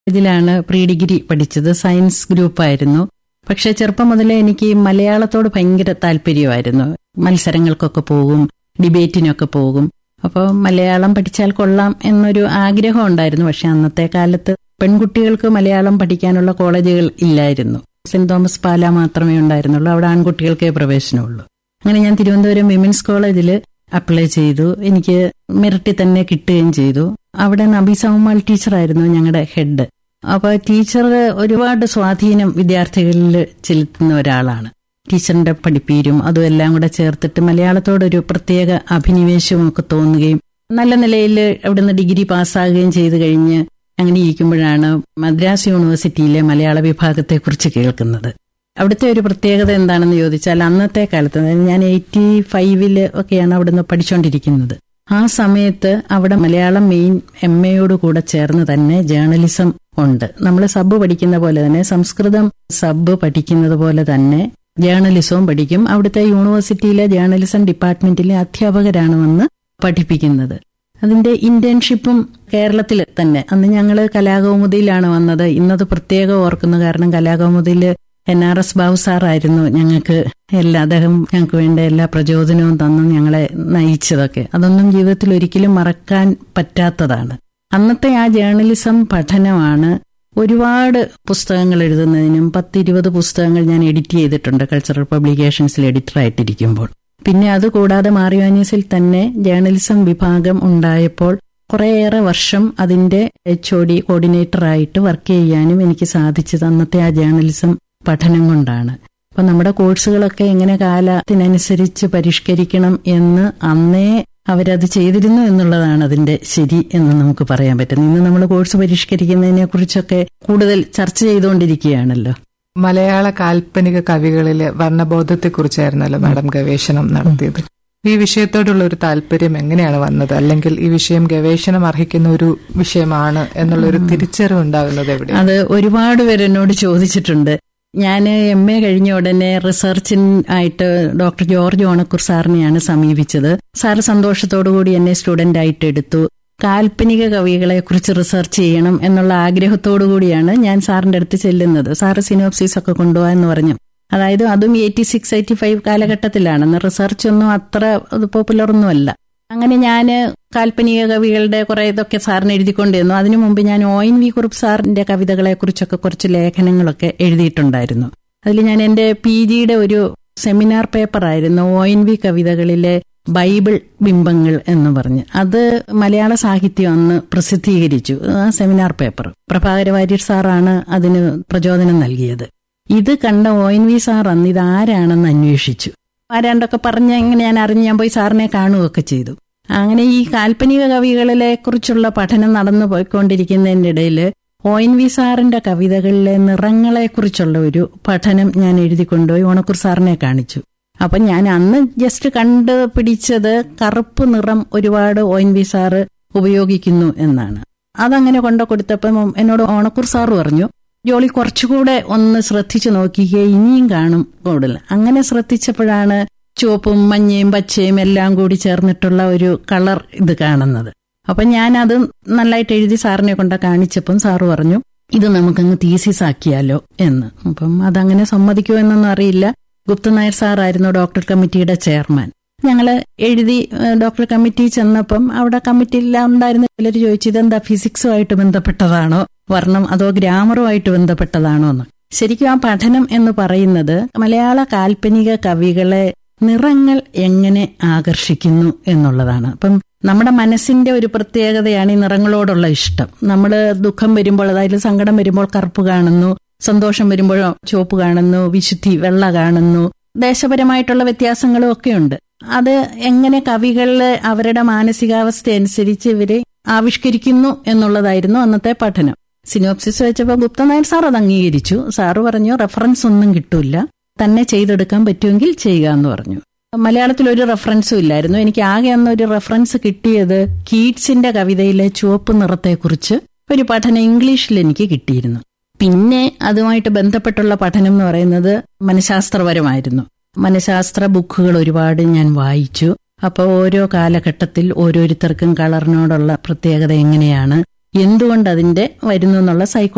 ഇതിലാണ് pre degree പഠിച്ചത് science ഗ്രൂപ്പായിരുന്നു പക്ഷെ ചെറുപ്പം മുതലേ എനിക്ക് മലയാളത്തോട് ഭയങ്കര താല്പര്യമായിരുന്നു മത്സരങ്ങൾക്കൊക്കെ പോകും ഡിബേറ്റിനൊക്കെ പോകും അപ്പോൾ മലയാളം പഠിച്ചാൽ കൊള്ളാം എന്നൊരു ആഗ്രഹം ഉണ്ടായിരുന്നു പക്ഷെ അന്നത്തെ കാലത്ത് പെൺകുട്ടികൾക്ക് മലയാളം പഠിക്കാനുള്ള കോളേജുകൾ ഇല്ലായിരുന്നു സെന്റ് തോമസ് പാല മാത്രമേ ഉണ്ടായിരുന്നുള്ളൂ അവിടെ ആൺകുട്ടികൾക്കേ പ്രവേശനമുള്ളൂ അങ്ങനെ ഞാൻ തിരുവനന്തപുരം വിമൻസ് കോളേജിൽ അപ്ലൈ ചെയ്തു എനിക്ക് മെറിറ്റിൽ തന്നെ കിട്ടുകയും ചെയ്തു അവിടെ നബി സൗമാൽ ടീച്ചറായിരുന്നു ഞങ്ങളുടെ ഹെഡ് അപ്പൊ ടീച്ചർ ഒരുപാട് സ്വാധീനം വിദ്യാർത്ഥികളിൽ ചെലുത്തുന്ന ഒരാളാണ് ടീച്ചറിന്റെ പഠിപ്പീരും അതും എല്ലാം കൂടെ ചേർത്തിട്ട് മലയാളത്തോടൊരു പ്രത്യേക അഭിനിവേശവും ഒക്കെ തോന്നുകയും നല്ല നിലയിൽ അവിടുന്ന് ഡിഗ്രി പാസ്സാകുകയും ചെയ്തു കഴിഞ്ഞ് അങ്ങനെ ഇരിക്കുമ്പോഴാണ് മദ്രാസ് യൂണിവേഴ്സിറ്റിയിലെ മലയാള വിഭാഗത്തെക്കുറിച്ച് കേൾക്കുന്നത് അവിടുത്തെ ഒരു പ്രത്യേകത എന്താണെന്ന് ചോദിച്ചാൽ അന്നത്തെ കാലത്ത് അതായത് ഞാൻ എയ്റ്റി ഫൈവില് ഒക്കെയാണ് അവിടുന്ന് പഠിച്ചുകൊണ്ടിരിക്കുന്നത് ആ സമയത്ത് അവിടെ മലയാളം മെയിൻ എം എയോട് കൂടെ ചേർന്ന് തന്നെ ജേർണലിസം ഉണ്ട് നമ്മൾ സബ് പഠിക്കുന്ന പോലെ തന്നെ സംസ്കൃതം സബ് പഠിക്കുന്നത് പോലെ തന്നെ ജേർണലിസവും പഠിക്കും അവിടുത്തെ യൂണിവേഴ്സിറ്റിയിലെ ജേർണലിസം ഡിപ്പാർട്ട്മെന്റിലെ അധ്യാപകരാണ് വന്ന് പഠിപ്പിക്കുന്നത് അതിന്റെ ഇന്റേൺഷിപ്പും കേരളത്തിൽ തന്നെ അന്ന് ഞങ്ങൾ കലാകൗമുദിയിലാണ് വന്നത് ഇന്നത് പ്രത്യേകം ഓർക്കുന്നു കാരണം കലാകൗമുദിയിൽ എൻ ആർ എസ് ബാബു സാറായിരുന്നു ഞങ്ങൾക്ക് എല്ലാ അദ്ദേഹം ഞങ്ങൾക്ക് വേണ്ട എല്ലാ പ്രചോദനവും തന്നും ഞങ്ങളെ നയിച്ചതൊക്കെ അതൊന്നും ജീവിതത്തിൽ ഒരിക്കലും മറക്കാൻ പറ്റാത്തതാണ് അന്നത്തെ ആ ജേർണലിസം പഠനമാണ് ഒരുപാട് പുസ്തകങ്ങൾ എഴുതുന്നതിനും പത്തിരുപത് പുസ്തകങ്ങൾ ഞാൻ എഡിറ്റ് ചെയ്തിട്ടുണ്ട് കൾച്ചറൽ പബ്ലിക്കേഷൻസിൽ എഡിറ്ററായിട്ടിരിക്കുമ്പോൾ പിന്നെ അതുകൂടാതെ മാറിവാനീസിൽ തന്നെ ജേർണലിസം വിഭാഗം ഉണ്ടായപ്പോൾ കുറേയേറെ വർഷം അതിന്റെ എച്ച് ഒ ഡി കോർഡിനേറ്ററായിട്ട് വർക്ക് ചെയ്യാനും എനിക്ക് സാധിച്ചത് അന്നത്തെ ആ ജേർണലിസം പഠനം കൊണ്ടാണ് അപ്പൊ നമ്മുടെ കോഴ്സുകളൊക്കെ എങ്ങനെ കാലത്തിനനുസരിച്ച് പരിഷ്കരിക്കണം എന്ന് അന്നേ അവരത് ചെയ്തിരുന്നു എന്നുള്ളതാണ് അതിന്റെ ശരി എന്ന് നമുക്ക് പറയാൻ പറ്റുന്നത് ഇന്ന് നമ്മൾ കോഴ്സ് പരിഷ്കരിക്കുന്നതിനെ കുറിച്ചൊക്കെ കൂടുതൽ ചർച്ച ചെയ്തുകൊണ്ടിരിക്കുകയാണല്ലോ മലയാള കാൽപ്പനിക കവികളിലെ വർണ്ണബോധത്തെക്കുറിച്ചായിരുന്നല്ലോ മാഡം ഗവേഷണം നടത്തിയത് ഈ വിഷയത്തോടുള്ള ഒരു താല്പര്യം എങ്ങനെയാണ് വന്നത് അല്ലെങ്കിൽ ഈ വിഷയം ഗവേഷണം അർഹിക്കുന്ന ഒരു വിഷയമാണ് എന്നുള്ള ഒരു തിരിച്ചറിവ് ഉണ്ടാകുന്നത് എവിടെ അത് ഒരുപാട് പേര് എന്നോട് ചോദിച്ചിട്ടുണ്ട് ഞാൻ എം എ കഴിഞ്ഞ ഉടനെ റിസർച്ചിൻ ആയിട്ട് ഡോക്ടർ ജോർജ് ഓണക്കൂർ സാറിനെയാണ് സമീപിച്ചത് സാറ് സന്തോഷത്തോടുകൂടി എന്നെ സ്റ്റുഡന്റ് ആയിട്ട് എടുത്തു കാൽപ്പനിക കവികളെ കുറിച്ച് റിസർച്ച് ചെയ്യണം എന്നുള്ള ആഗ്രഹത്തോടു കൂടിയാണ് ഞാൻ സാറിന്റെ അടുത്ത് ചെല്ലുന്നത് സാറ് സിനോപ്സിസ് ഒക്കെ കൊണ്ടുപോകാന്ന് പറഞ്ഞു അതായത് അതും എയ്റ്റി സിക്സ് എയ്റ്റി ഫൈവ് കാലഘട്ടത്തിലാണ് അന്ന് റിസർച്ച് ഒന്നും അത്ര പോപ്പുലർ ഒന്നുമല്ല അങ്ങനെ ഞാൻ കാൽപ്പനിക കവികളുടെ കുറെ ഇതൊക്കെ സാറിന് എഴുതിക്കൊണ്ടിരുന്നു അതിനു മുമ്പ് ഞാൻ ഒ എൻ വി കുറുപ്പ് സാറിന്റെ കവിതകളെ കുറിച്ചൊക്കെ കുറച്ച് ലേഖനങ്ങളൊക്കെ എഴുതിയിട്ടുണ്ടായിരുന്നു അതിൽ ഞാൻ എന്റെ പി ജിയുടെ ഒരു സെമിനാർ പേപ്പറായിരുന്നു ഒ എൻ വി കവിതകളിലെ ബൈബിൾ ബിംബങ്ങൾ എന്ന് പറഞ്ഞ് അത് മലയാള സാഹിത്യം അന്ന് പ്രസിദ്ധീകരിച്ചു ആ സെമിനാർ പേപ്പർ പ്രഭാകര വാര്യർ സാറാണ് അതിന് പ്രചോദനം നൽകിയത് ഇത് കണ്ട ഒ എൻ വി സാർ അന്ന് ഇത് ആരാണെന്ന് അന്വേഷിച്ചു ആരാണ്ടൊക്കെ പറഞ്ഞ എങ്ങനെ ഞാൻ അറിഞ്ഞ് ഞാൻ പോയി സാറിനെ കാണുകയൊക്കെ ചെയ്തു അങ്ങനെ ഈ കാൽപ്പനിക കവികളിലെ കുറിച്ചുള്ള പഠനം നടന്നു പോയിക്കൊണ്ടിരിക്കുന്നതിൻ്റെ ഇടയിൽ ഒ എൻ വി സാറിന്റെ കവിതകളിലെ നിറങ്ങളെ കുറിച്ചുള്ള ഒരു പഠനം ഞാൻ എഴുതി കൊണ്ടുപോയി ഓണക്കൂർ സാറിനെ കാണിച്ചു അപ്പൊ ഞാൻ അന്ന് ജസ്റ്റ് കണ്ട് പിടിച്ചത് കറുപ്പ് നിറം ഒരുപാട് ഒ എൻ വി സാറ് ഉപയോഗിക്കുന്നു എന്നാണ് അതങ്ങനെ കൊണ്ടു കൊടുത്തപ്പം എന്നോട് ഓണക്കൂർ സാറ് പറഞ്ഞു ജോളി കുറച്ചുകൂടെ ഒന്ന് ശ്രദ്ധിച്ചു നോക്കിക്കേ ഇനിയും കാണും കൂടുതൽ അങ്ങനെ ശ്രദ്ധിച്ചപ്പോഴാണ് ചുവപ്പും മഞ്ഞയും പച്ചയും എല്ലാം കൂടി ചേർന്നിട്ടുള്ള ഒരു കളർ ഇത് കാണുന്നത് അപ്പൊ ഞാൻ അത് നന്നായിട്ട് എഴുതി സാറിനെ കൊണ്ട് കാണിച്ചപ്പം സാറ് പറഞ്ഞു ഇത് നമുക്കങ്ങ് തീസിസ് ആക്കിയാലോ എന്ന് അപ്പം അതങ്ങനെ സമ്മതിക്കുമോ എന്നൊന്നും അറിയില്ല ഗുപ്തൻ നായർ സാറായിരുന്നു ഡോക്ടർ കമ്മിറ്റിയുടെ ചെയർമാൻ ഞങ്ങള് എഴുതി ഡോക്ടർ കമ്മിറ്റി ചെന്നപ്പം അവിടെ കമ്മിറ്റിയിൽ ഉണ്ടായിരുന്ന ചിലർ ചോദിച്ചു ഇതെന്താ ഫിസിക്സുമായിട്ട് ബന്ധപ്പെട്ടതാണോ വർണ്ണം അതോ ഗ്രാമറുമായിട്ട് ബന്ധപ്പെട്ടതാണോ എന്ന് ശരിക്കും ആ പഠനം എന്ന് പറയുന്നത് മലയാള കാൽപ്പനിക കവികളെ നിറങ്ങൾ എങ്ങനെ ആകർഷിക്കുന്നു എന്നുള്ളതാണ് അപ്പം നമ്മുടെ മനസ്സിന്റെ ഒരു പ്രത്യേകതയാണ് ഈ നിറങ്ങളോടുള്ള ഇഷ്ടം നമ്മൾ ദുഃഖം വരുമ്പോൾ അതായത് സങ്കടം വരുമ്പോൾ കറുപ്പ് കാണുന്നു സന്തോഷം വരുമ്പോൾ ചുവപ്പ് കാണുന്നു വിശുദ്ധി വെള്ള കാണുന്നു ദേശപരമായിട്ടുള്ള വ്യത്യാസങ്ങളും ഒക്കെ ഉണ്ട് അത് എങ്ങനെ കവികളിൽ അവരുടെ മാനസികാവസ്ഥ അനുസരിച്ച് ഇവരെ ആവിഷ്കരിക്കുന്നു എന്നുള്ളതായിരുന്നു അന്നത്തെ പഠനം സിനോപ്സിസ് വെച്ചപ്പോൾ ഗുപ്തനായർ സാർ അത് അംഗീകരിച്ചു സാറ് പറഞ്ഞു റെഫറൻസ് ഒന്നും കിട്ടൂല തന്നെ ചെയ്തെടുക്കാൻ പറ്റുമെങ്കിൽ ചെയ്യുക എന്ന് പറഞ്ഞു മലയാളത്തിൽ ഒരു റെഫറൻസും ഇല്ലായിരുന്നു എനിക്ക് ആകെ അന്ന് ഒരു റെഫറൻസ് കിട്ടിയത് കീറ്റ്സിന്റെ കവിതയിലെ ചുവപ്പ് നിറത്തെക്കുറിച്ച് ഒരു പഠനം ഇംഗ്ലീഷിൽ എനിക്ക് കിട്ടിയിരുന്നു പിന്നെ അതുമായിട്ട് ബന്ധപ്പെട്ടുള്ള പഠനം എന്ന് പറയുന്നത് മനഃശാസ്ത്രപരമായിരുന്നു മനഃശാസ്ത്ര ബുക്കുകൾ ഒരുപാട് ഞാൻ വായിച്ചു അപ്പോൾ ഓരോ കാലഘട്ടത്തിൽ ഓരോരുത്തർക്കും കളറിനോടുള്ള പ്രത്യേകത എങ്ങനെയാണ് എന്തുകൊണ്ട് അതിന്റെ വരുന്നു എന്നുള്ള സൈക്കോ